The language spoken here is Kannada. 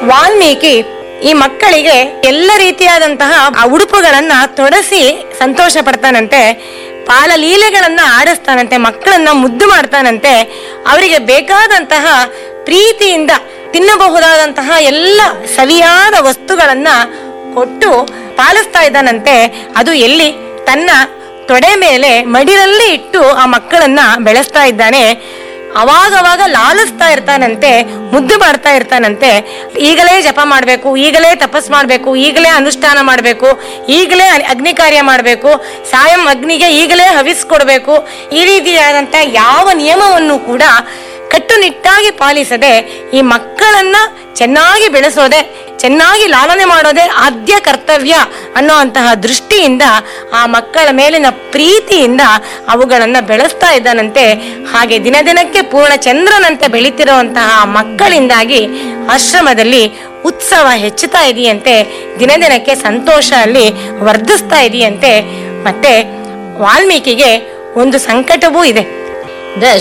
ವಾಲ್ಮೀಕಿ ಈ ಮಕ್ಕಳಿಗೆ ಎಲ್ಲ ರೀತಿಯಾದಂತಹ ಆ ಉಡುಪುಗಳನ್ನ ತೊಡಸಿ ಸಂತೋಷ ಪಡ್ತಾನಂತೆ ಪಾಲಲೀಲೆಗಳನ್ನ ಆಡಿಸ್ತಾನಂತೆ ಮಕ್ಕಳನ್ನ ಮುದ್ದು ಮಾಡ್ತಾನಂತೆ ಅವರಿಗೆ ಬೇಕಾದಂತಹ ಪ್ರೀತಿಯಿಂದ ತಿನ್ನಬಹುದಾದಂತಹ ಎಲ್ಲ ಸವಿಯಾದ ವಸ್ತುಗಳನ್ನ ಕೊಟ್ಟು ಪಾಲಿಸ್ತಾ ಇದ್ದಾನಂತೆ ಅದು ಎಲ್ಲಿ ತನ್ನ ತೊಡೆ ಮೇಲೆ ಮಡಿಲಲ್ಲಿ ಇಟ್ಟು ಆ ಮಕ್ಕಳನ್ನ ಬೆಳೆಸ್ತಾ ಇದ್ದಾನೆ ಅವಾಗವಾಗ ಲಾಲಿಸ್ತಾ ಇರ್ತಾನಂತೆ ಮುದ್ದು ಮಾಡ್ತಾ ಇರ್ತಾನಂತೆ ಈಗಲೇ ಜಪ ಮಾಡಬೇಕು ಈಗಲೇ ತಪಸ್ ಮಾಡಬೇಕು ಈಗಲೇ ಅನುಷ್ಠಾನ ಮಾಡಬೇಕು ಈಗಲೇ ಅಗ್- ಅಗ್ನಿ ಕಾರ್ಯ ಮಾಡಬೇಕು ಸಾಯಂ ಅಗ್ನಿಗೆ ಈಗಲೇ ಹವಿಸ್ ಕೊಡಬೇಕು ಈ ರೀತಿಯಾದಂಥ ಯಾವ ನಿಯಮವನ್ನು ಕೂಡ ಕಟ್ಟುನಿಟ್ಟಾಗಿ ಪಾಲಿಸದೆ ಈ ಮಕ್ಕಳನ್ನ ಚೆನ್ನಾಗಿ ಬೆಳೆಸೋದೆ ಚೆನ್ನಾಗಿ ಲಾಲನೆ ಮಾಡೋದೇ ಆದ್ಯ ಕರ್ತವ್ಯ ಅನ್ನುವಂತಹ ದೃಷ್ಟಿಯಿಂದ ಆ ಮಕ್ಕಳ ಮೇಲಿನ ಪ್ರೀತಿಯಿಂದ ಅವುಗಳನ್ನ ಬೆಳೆಸ್ತಾ ಇದ್ದಾನಂತೆ ಹಾಗೆ ದಿನ ದಿನಕ್ಕೆ ಪೂರ್ಣ ಚಂದ್ರನಂತೆ ಬೆಳೀತಿರುವಂತಹ ಆ ಮಕ್ಕಳಿಂದಾಗಿ ಆಶ್ರಮದಲ್ಲಿ ಉತ್ಸವ ಹೆಚ್ಚುತ್ತಾ ಇದೆಯಂತೆ ದಿನ ದಿನಕ್ಕೆ ಸಂತೋಷ ಅಲ್ಲಿ ವರ್ಧಿಸ್ತಾ ಇದೆಯಂತೆ ಮತ್ತೆ ವಾಲ್ಮೀಕಿಗೆ ಒಂದು ಸಂಕಟವೂ ಇದೆ ದಶ